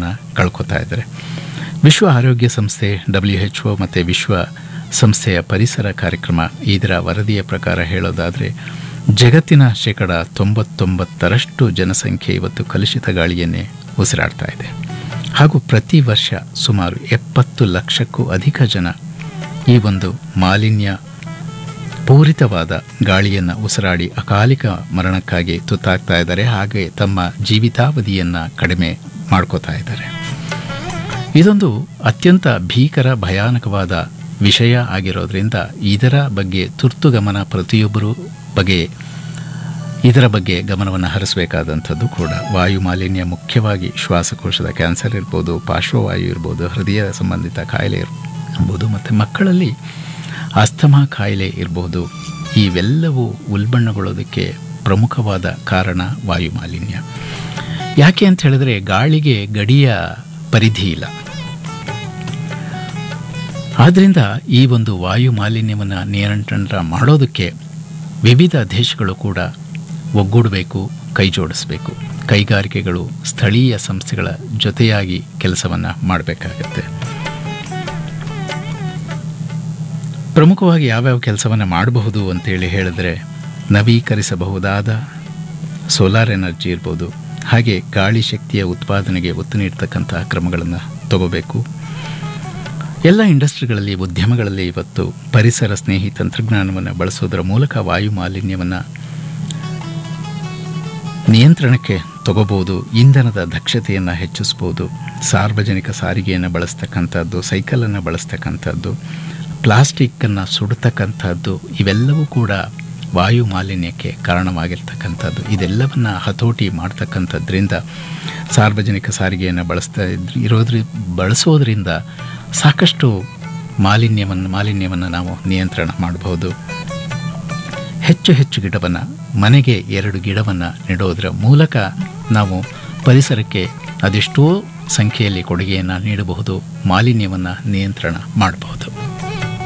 ಪ್ರಾಣಗಳನ್ನು ಕಳ್ಕೊತಾ ಇದ್ದಾರೆ ವಿಶ್ವ ಆರೋಗ್ಯ ಸಂಸ್ಥೆ ಡಬ್ಲ್ಯೂ ಎಚ್ ಒ ಮತ್ತು ವಿಶ್ವ ಸಂಸ್ಥೆಯ ಪರಿಸರ ಕಾರ್ಯಕ್ರಮ ಇದರ ವರದಿಯ ಪ್ರಕಾರ ಹೇಳೋದಾದರೆ ಜಗತ್ತಿನ ಶೇಕಡ ತೊಂಬತ್ತೊಂಬತ್ತರಷ್ಟು ಜನಸಂಖ್ಯೆ ಇವತ್ತು ಕಲುಷಿತ ಗಾಳಿಯನ್ನೇ ಉಸಿರಾಡ್ತಾ ಇದೆ ಹಾಗೂ ಪ್ರತಿ ವರ್ಷ ಸುಮಾರು ಎಪ್ಪತ್ತು ಲಕ್ಷಕ್ಕೂ ಅಧಿಕ ಜನ ಈ ಒಂದು ಮಾಲಿನ್ಯ ಪೂರಿತವಾದ ಗಾಳಿಯನ್ನು ಉಸಿರಾಡಿ ಅಕಾಲಿಕ ಮರಣಕ್ಕಾಗಿ ತುತ್ತಾಗ್ತಾ ಇದ್ದಾರೆ ಹಾಗೆ ತಮ್ಮ ಜೀವಿತಾವಧಿಯನ್ನು ಕಡಿಮೆ ಮಾಡ್ಕೋತಾ ಇದ್ದಾರೆ ಇದೊಂದು ಅತ್ಯಂತ ಭೀಕರ ಭಯಾನಕವಾದ ವಿಷಯ ಆಗಿರೋದ್ರಿಂದ ಇದರ ಬಗ್ಗೆ ತುರ್ತು ಗಮನ ಪ್ರತಿಯೊಬ್ಬರೂ ಬಗ್ಗೆ ಇದರ ಬಗ್ಗೆ ಗಮನವನ್ನು ಹರಿಸಬೇಕಾದಂಥದ್ದು ಕೂಡ ವಾಯು ಮಾಲಿನ್ಯ ಮುಖ್ಯವಾಗಿ ಶ್ವಾಸಕೋಶದ ಕ್ಯಾನ್ಸರ್ ಇರ್ಬೋದು ಪಾರ್ಶ್ವವಾಯು ಇರ್ಬೋದು ಹೃದಯ ಸಂಬಂಧಿತ ಕಾಯಿಲೆ ಇರ್ಬೋದು ಮತ್ತು ಮಕ್ಕಳಲ್ಲಿ ಅಸ್ತಮಾ ಕಾಯಿಲೆ ಇರ್ಬೋದು ಇವೆಲ್ಲವೂ ಉಲ್ಬಣಗೊಳ್ಳೋದಕ್ಕೆ ಪ್ರಮುಖವಾದ ಕಾರಣ ವಾಯು ಮಾಲಿನ್ಯ ಯಾಕೆ ಅಂತ ಹೇಳಿದ್ರೆ ಗಾಳಿಗೆ ಗಡಿಯ ಪರಿಧಿ ಇಲ್ಲ ಆದ್ದರಿಂದ ಈ ಒಂದು ವಾಯು ಮಾಲಿನ್ಯವನ್ನು ನಿಯಂತ್ರಣ ಮಾಡೋದಕ್ಕೆ ವಿವಿಧ ದೇಶಗಳು ಕೂಡ ಒಗ್ಗೂಡಬೇಕು ಕೈ ಜೋಡಿಸಬೇಕು ಕೈಗಾರಿಕೆಗಳು ಸ್ಥಳೀಯ ಸಂಸ್ಥೆಗಳ ಜೊತೆಯಾಗಿ ಕೆಲಸವನ್ನು ಮಾಡಬೇಕಾಗತ್ತೆ ಪ್ರಮುಖವಾಗಿ ಯಾವ್ಯಾವ ಕೆಲಸವನ್ನು ಮಾಡಬಹುದು ಅಂತೇಳಿ ಹೇಳಿದ್ರೆ ನವೀಕರಿಸಬಹುದಾದ ಸೋಲಾರ್ ಎನರ್ಜಿ ಇರ್ಬೋದು ಹಾಗೆ ಗಾಳಿ ಶಕ್ತಿಯ ಉತ್ಪಾದನೆಗೆ ಒತ್ತು ನೀಡ್ತಕ್ಕಂಥ ಕ್ರಮಗಳನ್ನು ತಗೋಬೇಕು ಎಲ್ಲ ಇಂಡಸ್ಟ್ರಿಗಳಲ್ಲಿ ಉದ್ಯಮಗಳಲ್ಲಿ ಇವತ್ತು ಪರಿಸರ ಸ್ನೇಹಿ ತಂತ್ರಜ್ಞಾನವನ್ನು ಬಳಸೋದರ ಮೂಲಕ ವಾಯು ಮಾಲಿನ್ಯವನ್ನು ನಿಯಂತ್ರಣಕ್ಕೆ ತಗೋಬೋದು ಇಂಧನದ ದಕ್ಷತೆಯನ್ನು ಹೆಚ್ಚಿಸ್ಬೋದು ಸಾರ್ವಜನಿಕ ಸಾರಿಗೆಯನ್ನು ಬಳಸ್ತಕ್ಕಂಥದ್ದು ಸೈಕಲನ್ನು ಬಳಸ್ತಕ್ಕಂಥದ್ದು ಪ್ಲಾಸ್ಟಿಕ್ಕನ್ನು ಸುಡ್ತಕ್ಕಂಥದ್ದು ಇವೆಲ್ಲವೂ ಕೂಡ ವಾಯು ಮಾಲಿನ್ಯಕ್ಕೆ ಕಾರಣವಾಗಿರ್ತಕ್ಕಂಥದ್ದು ಇದೆಲ್ಲವನ್ನ ಹತೋಟಿ ಮಾಡ್ತಕ್ಕಂಥದ್ರಿಂದ ಸಾರ್ವಜನಿಕ ಸಾರಿಗೆಯನ್ನು ಬಳಸ್ತಾ ಇದ್- ಇರೋದ್ರಿ ಬಳಸೋದ್ರಿಂದ ಸಾಕಷ್ಟು ಮಾಲಿನ್ಯವನ್ನು ಮಾಲಿನ್ಯವನ್ನು ನಾವು ನಿಯಂತ್ರಣ ಮಾಡಬಹುದು ಹೆಚ್ಚು ಹೆಚ್ಚು ಗಿಡವನ್ನು ಮನೆಗೆ ಎರಡು ಗಿಡವನ್ನು ನೆಡೋದರ ಮೂಲಕ ನಾವು ಪರಿಸರಕ್ಕೆ ಅದೆಷ್ಟೋ ಸಂಖ್ಯೆಯಲ್ಲಿ ಕೊಡುಗೆಯನ್ನು ನೀಡಬಹುದು ಮಾಲಿನ್ಯವನ್ನು ನಿಯಂತ್ರಣ ಮಾಡಬಹುದು